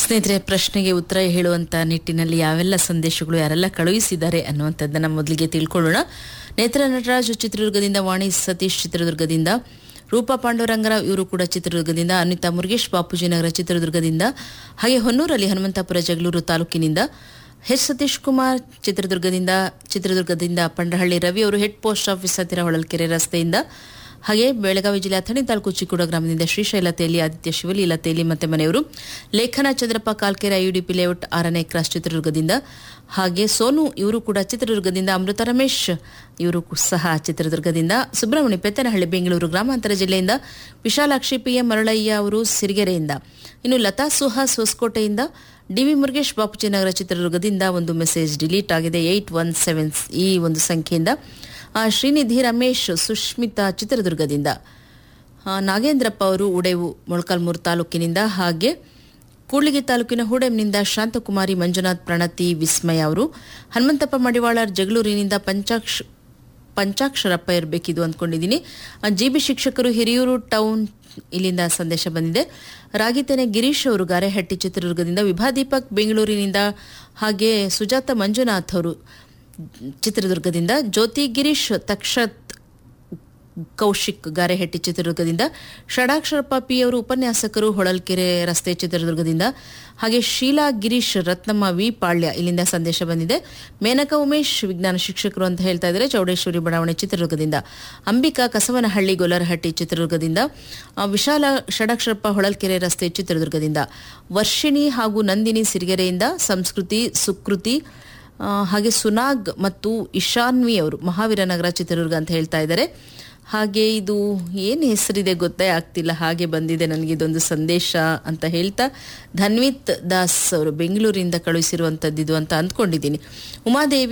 ಸ್ನೇಹಿತರೆ ಪ್ರಶ್ನೆಗೆ ಉತ್ತರ ಹೇಳುವಂತ ನಿಟ್ಟಿನಲ್ಲಿ ಯಾವೆಲ್ಲ ಸಂದೇಶಗಳು ಯಾರೆಲ್ಲ ಕಳುಹಿಸಿದ್ದಾರೆ ಅನ್ನುವಂಥದ್ದನ್ನ ಮೊದಲಿಗೆ ತಿಳ್ಕೊಳ್ಳೋಣ ನೇತ್ರ ನಟರಾಜು ಚಿತ್ರದುರ್ಗದಿಂದ ವಾಣಿ ಸತೀಶ್ ಚಿತ್ರದುರ್ಗದಿಂದ ರೂಪಾ ಪಾಂಡುರಂಗರಾವ್ ಇವರು ಕೂಡ ಚಿತ್ರದುರ್ಗದಿಂದ ಅನಿತಾ ಮುರುಗೇಶ್ ಬಾಪೂಜಿ ನಗರ ಚಿತ್ರದುರ್ಗದಿಂದ ಹಾಗೆ ಹೊನ್ನೂರಲ್ಲಿ ಹನುಮಂತಪುರ ಜಗಳೂರು ತಾಲೂಕಿನಿಂದ ಎಚ್ ಸತೀಶ್ ಕುಮಾರ್ ಚಿತ್ರದುರ್ಗದಿಂದ ಚಿತ್ರದುರ್ಗದಿಂದ ಪಂಡಹಳ್ಳಿ ರವಿ ಅವರು ಹೆಡ್ ಪೋಸ್ಟ್ ಆಫೀಸ್ ಹತ್ತಿರ ಹೊಳಲ್ಕೆರೆ ರಸ್ತೆಯಿಂದ ಹಾಗೆ ಬೆಳಗಾವಿ ಜಿಲ್ಲೆ ಅಥಣಿ ತಾಲೂಕು ಚಿಕ್ಕೂಡ ಗ್ರಾಮದಿಂದ ಶ್ರೀಶೈಲ ತೇಲಿ ಆದಿತ್ಯ ಶಿವಲೀಲ ತೇಲಿ ಮತ್ತೆ ಮನೆಯವರು ಲೇಖನ ಚಂದ್ರಪ್ಪ ಕಾಲ್ಕೆರೆ ಐಯುಡಿಪಿ ಲೇಔಟ್ ಆರನೇ ಕ್ರಾಸ್ ಚಿತ್ರದುರ್ಗದಿಂದ ಹಾಗೆ ಸೋನು ಇವರು ಕೂಡ ಚಿತ್ರದುರ್ಗದಿಂದ ಅಮೃತ ರಮೇಶ್ ಇವರು ಸಹ ಚಿತ್ರದುರ್ಗದಿಂದ ಸುಬ್ರಹ್ಮಣ್ಯ ಪೆತ್ತನಹಳ್ಳಿ ಬೆಂಗಳೂರು ಗ್ರಾಮಾಂತರ ಜಿಲ್ಲೆಯಿಂದ ವಿಶಾಲಾಕ್ಷಿ ಪಿ ಎಂ ಮರಳಯ್ಯ ಅವರು ಸಿರಿಗೆರೆಯಿಂದ ಇನ್ನು ಲತಾ ಸುಹಾಸ್ ಹೊಸಕೋಟೆಯಿಂದ ಡಿವಿ ಮುರುಗೇಶ್ ಬಾಪೂಜಿ ನಗರ ಚಿತ್ರದುರ್ಗದಿಂದ ಒಂದು ಮೆಸೇಜ್ ಡಿಲೀಟ್ ಆಗಿದೆ ಏಯ್ಟ್ ಒನ್ ಸೆವೆನ್ ಈ ಒಂದು ಸಂಖ್ಯೆಯಿಂದ ಆ, ಶ್ರೀನಿಧಿ ರಮೇಶ್ ಸುಷ್ಮಿತಾ ಚಿತ್ರದುರ್ಗದಿಂದ ಆ, ನಾಗೇಂದ್ರಪ್ಪ ಅವರು ಉಡೇವು ಮೊಳಕಾಲ್ಮೂರು ತಾಲೂಕಿನಿಂದ ಹಾಗೆ ಕೂಡ್ಲಿಗಿ ತಾಲೂಕಿನ ಹೂಡೆಂನಿಂದ ಶಾಂತಕುಮಾರಿ ಮಂಜುನಾಥ್ ಪ್ರಣತಿ ವಿಸ್ಮಯ ಅವರು ಹನುಮಂತಪ್ಪ ಮಡಿವಾಳರ್ ಜಗಳೂರಿನಿಂದ ಪಂಚಾಕ್ಷ ಪಂಚಾಕ್ಷರಪ್ಪ ಇರಬೇಕಿದು ಅಂದ್ಕೊಂಡಿದ್ದೀನಿ ಜಿ ಬಿ ಶಿಕ್ಷಕರು ಹಿರಿಯೂರು ಟೌನ್ ಇಲ್ಲಿಂದ ಸಂದೇಶ ಬಂದಿದೆ ರಾಗಿತೆನೆ ಗಿರೀಶ್ ಅವರು ಗಾರೆಹಟ್ಟಿ ಚಿತ್ರದುರ್ಗದಿಂದ ವಿಭಾ ದೀಪಕ್ ಬೆಂಗಳೂರಿನಿಂದ ಹಾಗೆ ಸುಜಾತ ಮಂಜುನಾಥ್ ಅವರು ಚಿತ್ರದುರ್ಗದಿಂದ ಜ್ಯೋತಿ ಗಿರೀಶ್ ತಕ್ಷತ್ ಕೌಶಿಕ್ ಗಾರೆಹಟ್ಟಿ ಚಿತ್ರದುರ್ಗದಿಂದ ಷಡಾಕ್ಷರಪ್ಪ ಪಿ ಅವರು ಉಪನ್ಯಾಸಕರು ಹೊಳಲ್ಕೆರೆ ರಸ್ತೆ ಚಿತ್ರದುರ್ಗದಿಂದ ಹಾಗೆ ಶೀಲಾ ಗಿರೀಶ್ ರತ್ನಮ್ಮ ವಿ ಪಾಳ್ಯ ಇಲ್ಲಿಂದ ಸಂದೇಶ ಬಂದಿದೆ ಮೇನಕಾ ಉಮೇಶ್ ವಿಜ್ಞಾನ ಶಿಕ್ಷಕರು ಅಂತ ಹೇಳ್ತಾ ಇದ್ದಾರೆ ಚೌಡೇಶ್ವರಿ ಬಡಾವಣೆ ಚಿತ್ರದುರ್ಗದಿಂದ ಅಂಬಿಕಾ ಕಸವನಹಳ್ಳಿ ಗೊಲ್ಲರಹಟ್ಟಿ ಚಿತ್ರದುರ್ಗದಿಂದ ಆ, ವಿಶಾಲ ಷಡಾಕ್ಷರಪ್ಪ ಹೊಳಲ್ಕೆರೆ ರಸ್ತೆ ಚಿತ್ರದುರ್ಗದಿಂದ ವರ್ಷಿಣಿ ಹಾಗೂ ನಂದಿನಿ ಸಿರಿಗೆರೆಯಿಂದ ಸಂಸ್ಕೃತಿ ಸುಕೃತಿ ಆ, ಹಾಗೆ ಸುನಾಗ್ ಮತ್ತು ಇಶಾನ್ವಿ ಅವರು ಮಹಾವೀರನಗರ ಚಿತ್ರದುರ್ಗ ಅಂತ ಹೇಳ್ತಾ ಇದ್ದಾರೆ ಹಾಗೆ ಇದು ಏನು ಹೆಸರಿದೆ ಗೊತ್ತೇ ಆಗ್ತಿಲ್ಲ ಹಾಗೆ ಬಂದಿದೆ ನನಗೆ ಇದೊಂದು ಸಂದೇಶ ಅಂತ ಹೇಳ್ತಾ ಧನ್ವಿತ್ ದಾಸ್ ಅವರು ಬೆಂಗಳೂರಿಂದ ಕಳುಹಿಸಿರುವಂಥದ್ದು ಇದು ಅಂತ ಅಂದ್ಕೊಂಡಿದ್ದೀನಿ ಉಮಾದೇವಿ